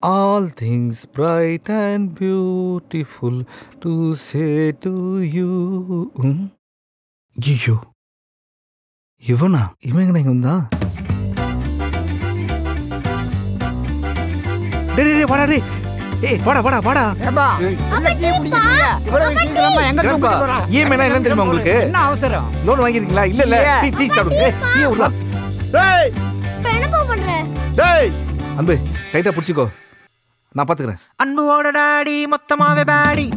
All things bright and beautiful to say to you ஐயோ இவனா இவன் எங்க இங்க வந்தான் டேய் டேய், டேய் வாடா டேய் ஏய் வாடா வாடா வாடா ஏப்பா, உள்ள டீ குடிக்கிறீங்க? இவ்வளவு சீக்கிரமா எங்க கிராண்ட்பா, தூக்கிட்டு போறா? EMI னா என்னன்னு தெரியுமா உங்களுக்கு? என்ன அவசரம் லோன் வாங்கிருக்கீங்களா இல்ல இல்ல இல்லையே. டீ டீ சாப்பிடுங்க ஏய், டீயை விடலாம் டேய் இப்ப என்னப்பா பண்ற டேய் அன்பு டைட்டா பிடிச்சிக்கோ நான் பாத்துக்கிறேன் அன்புவோட டாடி மொத்தமாவே பேடி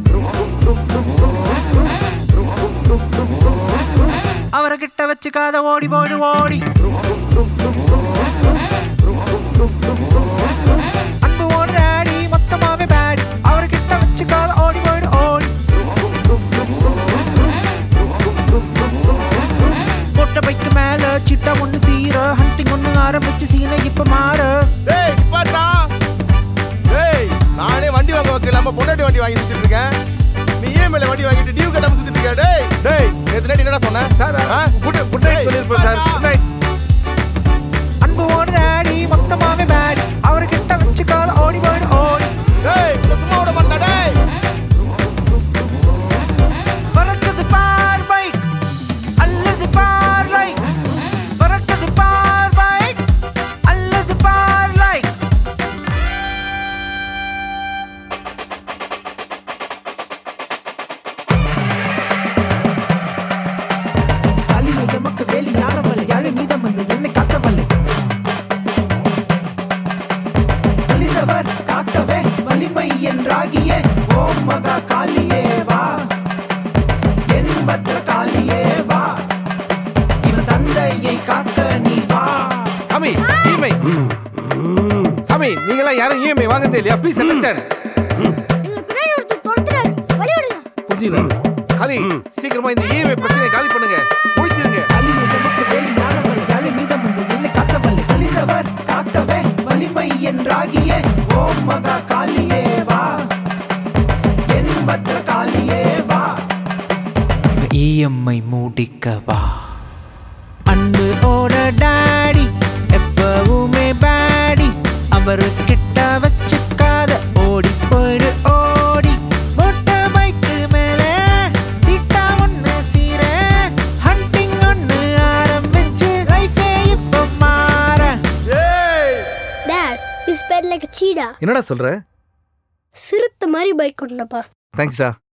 அவரை கிட்ட வச்சுக்காத ஓடி போடு ஓடி அன்புவோட டாடி மொத்தமாவே பேடி அவரை கிட்ட வச்சுக்காத ஓடி போடு ஓடி மொட்டை பைக்கு மேல சிட்டா ஒண்ணு சீர ஹண்டிங் ஒண்ணு ஆரம்பிச்சு சீனை இப்ப மாற டேய் நிப்பாட்டா டேய் நானே வண்டி வாங்க வைக்கலாம பொண்டாட்டி வண்டி வாங்கி சுத்திட்டு இருக்கேன் நீ ஏன் மேல வண்டி வாங்கிட்டு டியூ கட்டாம சுத்திட்டு இருக்க டேய் டேய் நேத்து நைட் என்னடா சொன்ன சார் ஆ? குட் குட் நைட் டேய், சொல்லிருப்பேன் சார் நிப்பாட்டா. குட் நைட் அன்புவோட டாடி மொத்தமாவே பேடி அவரை கிட்ட வச்சுக்காத ஓடி போடு ஓடி டேய் உன்னை சும்மா விட மாட்டா டேய் பறக்குது பார் பைக் அல்லது பார் லைட் பறக்குது பார் பைக் அல்லது பார் லைட் அலியை எமக்கு வேலி யாரவல்லை யாழை மீதம் வந்து என்னை காத்தவல்லை வலிதவர் காக்கவே வலிமை என்றாகிய ஓம் மகா காளியே வா என் பத்ர காளியே வா இவன் தந்தையை காக்க நீ வா சாமி இஎம்ஐ சாமி நீங்களாம் யாரும் இஎம்ஐ வாங்குறதே இல்லையா ப்ளீஸ் அண்டர்ஸ்டாண்ட் எங்களை பின்னாடி ஒருத்தர் துரத்துறாரு வழி விடுங்க புரிஞ்சுங்களா காலி சீக்கிரமா இந்த இஎம்ஐ பிரச்சனையை காலி பண்ணுங்க முடிச்சிருங்க அலியை எமக்கு வேலி யாரவல்லை யாழை மீதம் வந்து என்னை காத்தவல்லை வலிதவர் காக்கவே வலிமை என்றாகிய ஓம் மகா காளியே வா என் பத்ர காளியே வா இஎம்ஐ மூடிக்க வா அன்பு ஓட டாடி எப்பவுமே பேடி அவரு கிட்ட வச்சுக்காத ஓடி போயிடு ஓடி மொட்டை பைக்கு மேல சீட்டா ஒண்ணு சீர ஹண்டிங் ஒண்ணு ஆரம்பிச்சு லைஃபே இப்போ மாற டேய் dad is bad like cheetah என்னடா சொல்ற சிறுத்தை மாதிரி பைக் கொண்டப்பா தேங்க்ஸ்டா